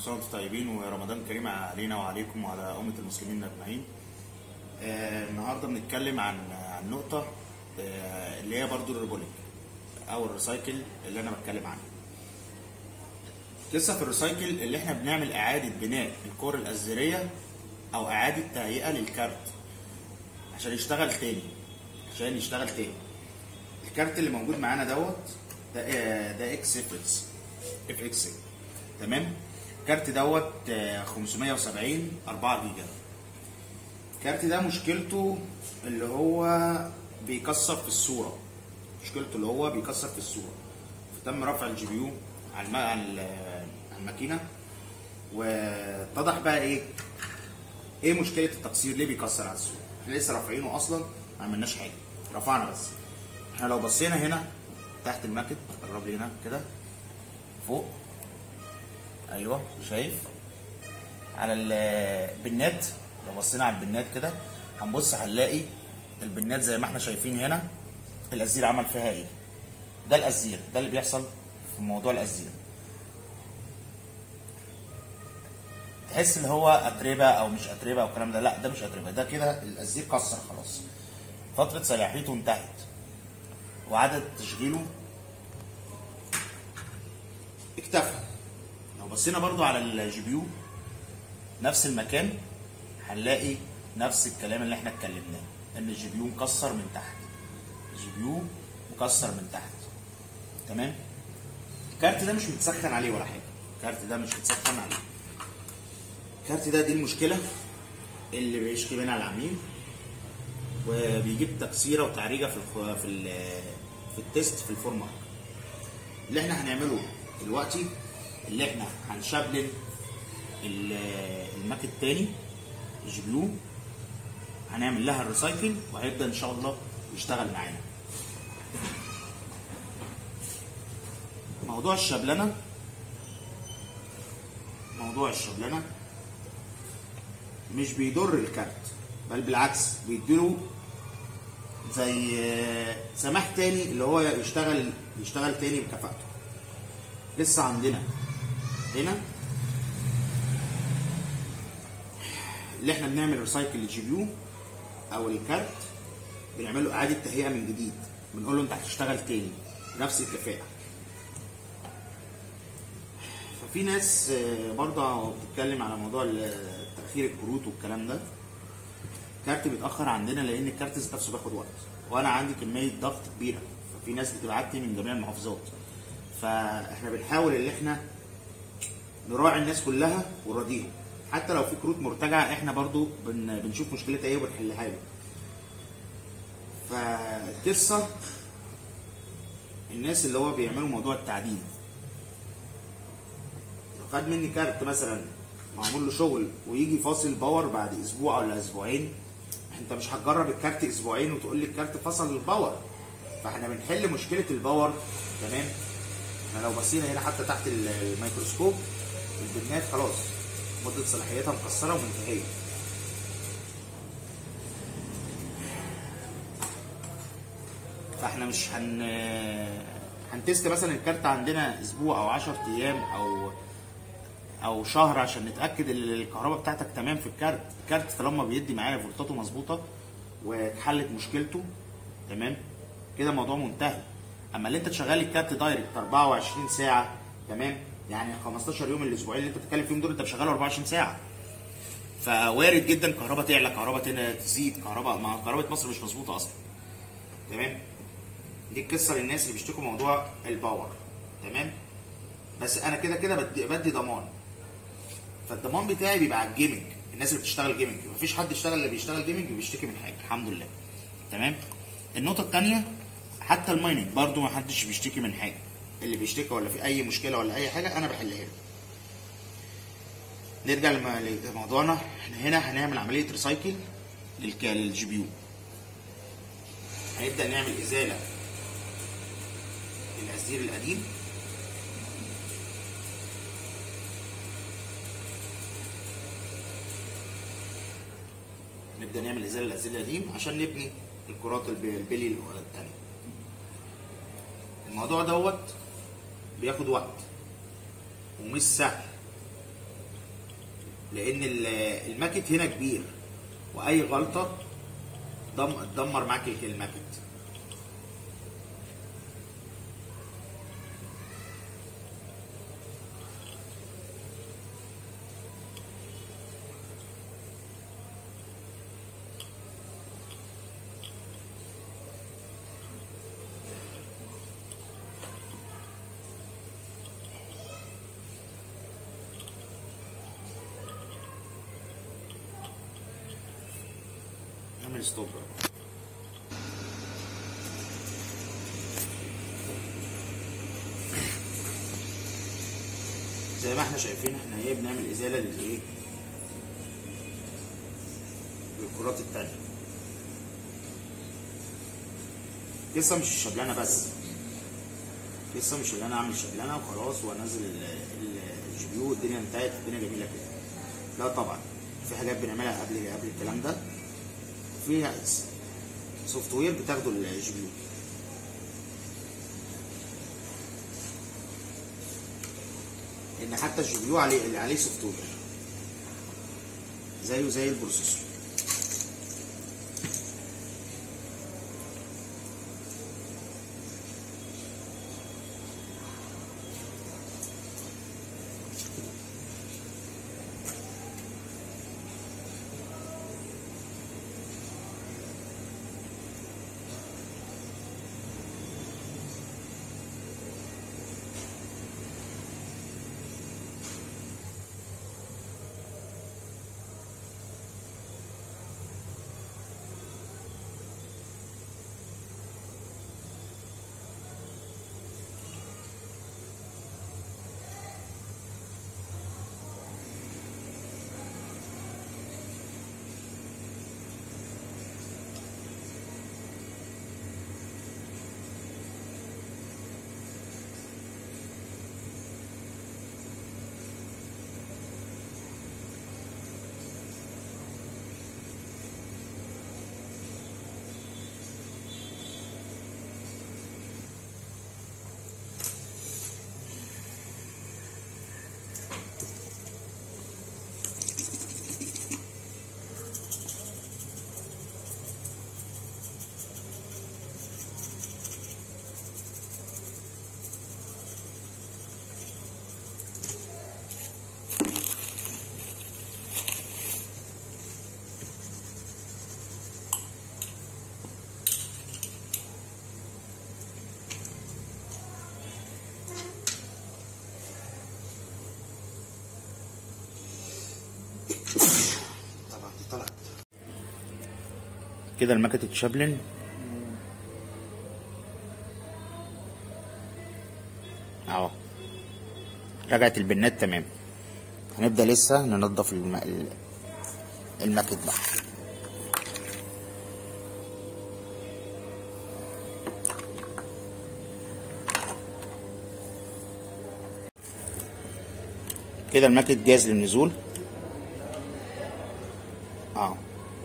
سنه وانتم طيبين ورمضان كريم علينا وعليكم وعلى امه المسلمين اجمعين آه، النهارده بنتكلم عن عن نقطه آه، اللي هي برضو الريبوليك او الريسايكل اللي انا بتكلم عنه لسه في الريسايكل اللي احنا بنعمل اعاده بناء الكور الازريه او اعاده تهيئه للكارت عشان يشتغل تاني عشان يشتغل تاني الكارت اللي موجود معانا دوت ده آه، ده اكس اف اكس اف اكس تمام الكارت دوت آه، 570 4 جيجا الكارت ده مشكلته اللي هو بيكسر في الصوره مشكلته اللي هو بيكسر في الصوره فتم رفع الجي بي يو على الم... على ال- على الماكينه واتضح بقى ايه ايه مشكله التكسير ليه بيكسر على الصوره احنا لسه رافعينه اصلا ما عملناش حاجه رفعنا بس احنا لو بصينا هنا تحت الماكت قرب لي هنا كده فوق ايوه شايف على البنات لو بصينا على البنات كده هنبص هنلاقي البنات زي ما احنا شايفين هنا الازير عمل فيها ايه ده الازير ده اللي بيحصل في موضوع الازير تحس اللي هو اتربه او مش اتربه او الكلام ده لا ده مش اتربه ده كده الازير كسر خلاص فتره صلاحيته انتهت وعدد تشغيله اكتفى لو بصينا برضو على الجي بي يو نفس المكان هنلاقي نفس الكلام اللي احنا اتكلمناه ان الجي بي يو مكسر من تحت الجي بي يو مكسر من تحت تمام الكارت ده مش متسخن عليه ولا حاجه الكارت ده مش متسخن عليه الكارت ده دي المشكله اللي بيشكي منها العميل وبيجيب تكسيره وتعريجه في الخ... في ال... في التيست في الفورمات اللي احنا هنعمله دلوقتي اللي احنا هنشابلن ال- الماك التاني الجي بي يو هنعمل لها الريسايكل وهيبدا ان شاء الله يشتغل معانا موضوع الشبلنه موضوع الشبلنه مش بيضر الكارت بل بالعكس بيديله زي آه، سماح تاني اللي هو يشتغل يشتغل تاني بكفاءته لسه عندنا هنا اللي احنا بنعمل ريسايكل للجي بي يو او الكارت بنعمل له اعاده تهيئه من جديد بنقول له انت هتشتغل تاني بنفس الكفاءه ففي ناس آه، برضه بتتكلم على موضوع ال- تاخير الكروت والكلام ده الكارت بيتاخر عندنا لان الكارت ذات نفسه بياخد وقت وانا عندي كميه ضغط كبيره ففي ناس بتبعت لي من جميع المحافظات فاحنا بنحاول ان احنا نراعي الناس كلها ونراضيهم حتى لو في كروت مرتجعه احنا برضو بن بنشوف مشكلتها ايه وبنحلها له فالقصه الناس اللي هو بيعملوا موضوع التعديل لو خد مني كارت مثلا معمول له شغل ويجي فاصل باور بعد اسبوع ولا اسبوعين انت مش هتجرب الكارت اسبوعين وتقول لي الكارت فصل الباور فاحنا بنحل مشكله الباور تمام احنا لو بصينا هنا حتى تحت ال- الميكروسكوب البنات خلاص مده صلاحيتها مكسره ومنتهيه فاحنا مش هن هنتست مثلا الكارت عندنا اسبوع او 10 ايام او او شهر عشان نتاكد ان الكهرباء بتاعتك تمام في الكارت الكارت طالما بيدي معايا فولتاته مظبوطه واتحلت مشكلته تمام كده الموضوع منتهي اما اللي انت تشغل الكارت دايركت 24 ساعه تمام يعني 15 يوم الاسبوعين اللي انت بتتكلم فيهم دول انت مشغله 24 ساعه فوارد جدا كهرباء تعلى كهرباء تن- تزيد كهرباء ما كهرباء مصر مش مظبوطه اصلا تمام دي القصه للناس اللي بيشتكوا موضوع الباور تمام بس انا كده كده بدي, بدي ضمان فالضمان بتاعي بيبقى على الجيمنج الناس اللي بتشتغل جيمنج مفيش حد يشتغل اللي بيشتغل جيمنج بيشتكي من حاجه الحمد لله تمام النقطه الثانيه حتى المايننج برضو ما حدش بيشتكي من حاجه اللي بيشتكي ولا في اي مشكله ولا اي حاجه انا بحلها له نرجع لم- لموضوعنا احنا هنا هنعمل عمليه ريسايكل للك- للجي بي يو هنبدا نعمل ازاله للازير القديم نبدا نعمل ازاله للازير القديم عشان نبني الكرات الب- البلي الثانيه الموضوع دوت بياخد وقت ومش سهل لان ال- الماكت هنا كبير واي غلطه دم تدمر معاك الماكت اعمل ستوب زي ما احنا شايفين احنا ايه بنعمل ازاله للايه للكرات التانية قصة مش الشبلانة بس قصة مش اللي انا اعمل شبلانة وخلاص وانزل ال- ال- الجي بي يو والدنيا انتهت الدنيا جميلة كده لا طبعا في حاجات بنعملها قبل قبل الكلام ده في سوفت وير بتاخده الجي بي يو ان حتى الجي بي يو عليه اللي عليه سوفت وير زيه زي البروسيسور طبعا دي طلعت كده المكنة اتشابلن اهو رجعت البنات تمام هنبدأ لسه ننضف الم... ال- الماكت بقى كده الماكت جاهز للنزول اه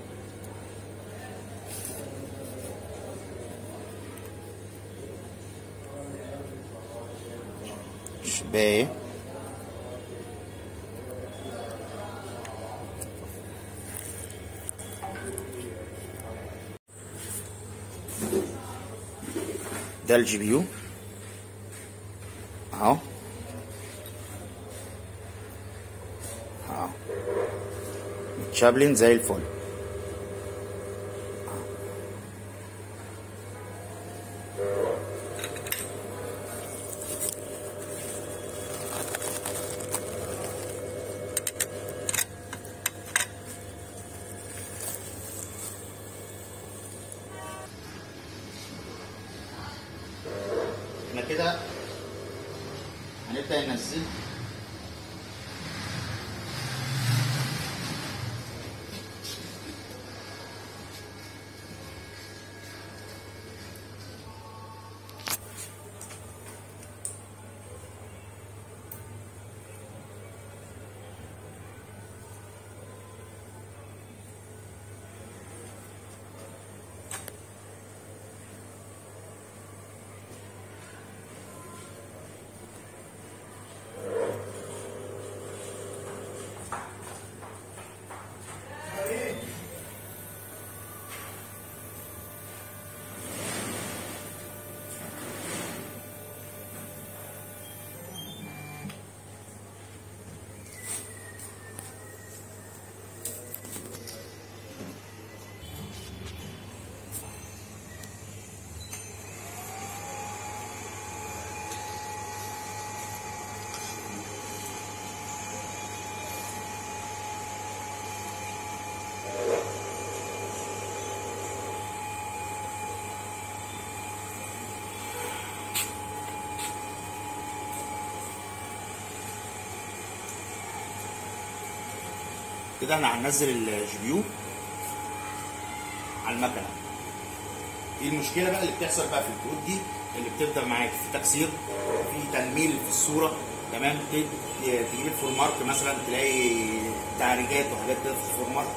شباية ده الجي بي يو اهو اهو شابلين زي الفل احنا كده هنبدأ ننزل كده احنا هننزل الجي بي يو على المكنه ايه المشكله بقى اللي بتحصل بقى في الكروت دي اللي بتبدا معاك في تكسير في تنميل في الصوره تمام ت- تجيب الفورمارك مثلا تلاقي تعريجات وحاجات كده في الفورمارك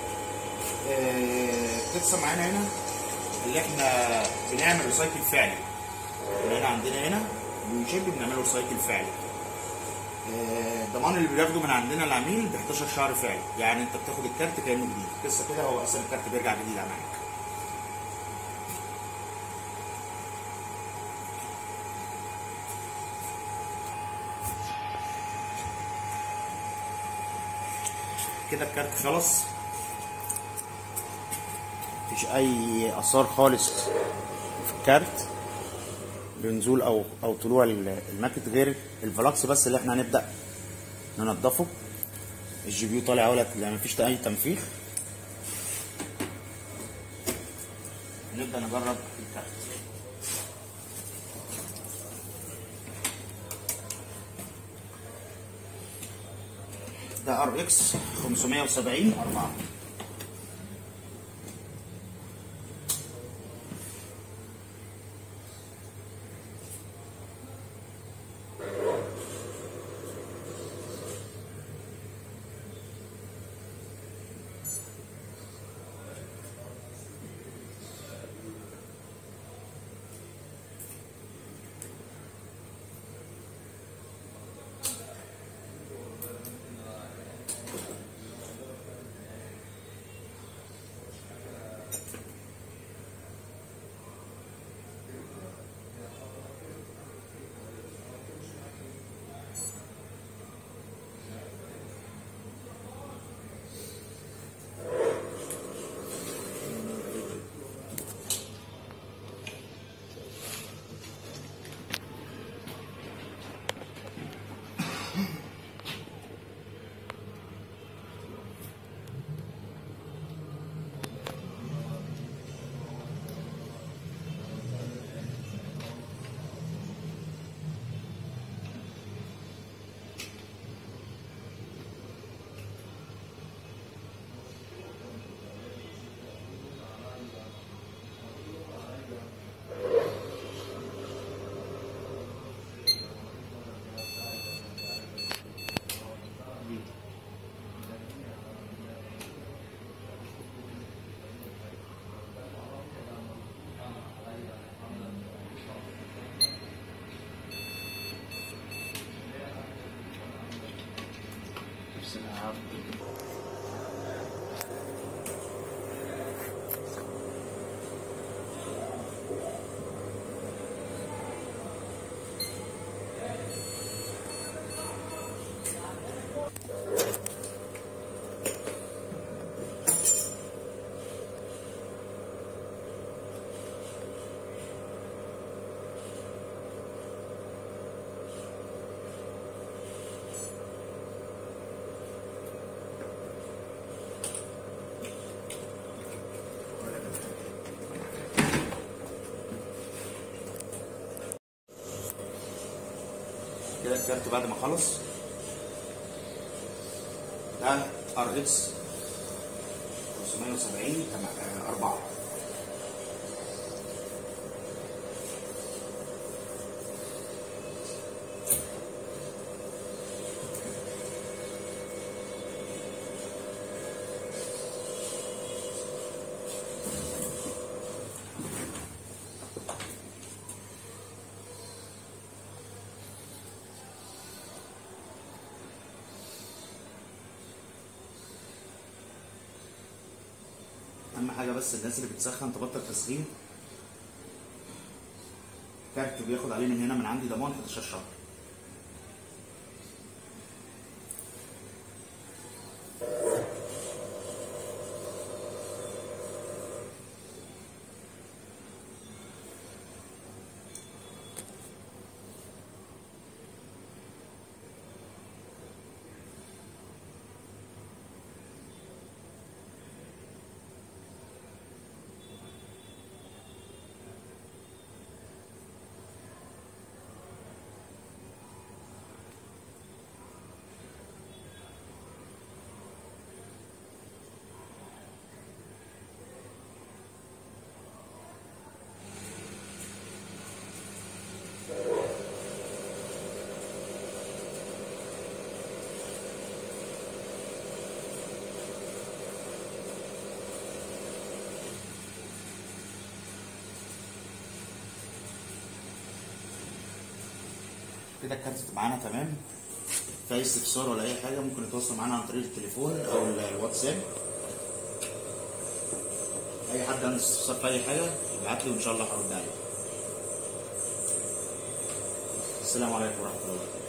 آه، بتحصل معانا هنا اللي احنا بنعمل ريسايكل فعلي اللي هنا عندنا هنا بنشيب بنعمله ريسايكل فعلي آه، الضمان اللي بياخده من عندنا العميل ب 11 شهر فعلي يعني انت بتاخد الكارت كانه جديد قصه كده هو اصلا الكارت بيرجع جديد معاك كده الكارت خلص مفيش اي اثار خالص في الكارت بنزول او او طلوع الماكت غير الفلاكس بس اللي احنا هنبدا ننضفه الجي بي يو طالع اهوت يعني مفيش اي تنفيخ نبدا نجرب الكارت ده ار اكس 570 4 كده الكارت بعد ما خلص ده ار اكس 570 4 اهم حاجه بس الناس اللي بتسخن تبطل تسخين كارت بياخد عليه من هنا من عندي ضمان 11 شهر كده الكارت معانا تمام في اي استفسار ولا اي حاجه ممكن يتواصل معانا عن طريق التليفون او ال- الواتساب اي حد عنده استفسار في اي حاجه يبعت لي وان شاء الله هرد عليه السلام عليكم ورحمه الله وبركاته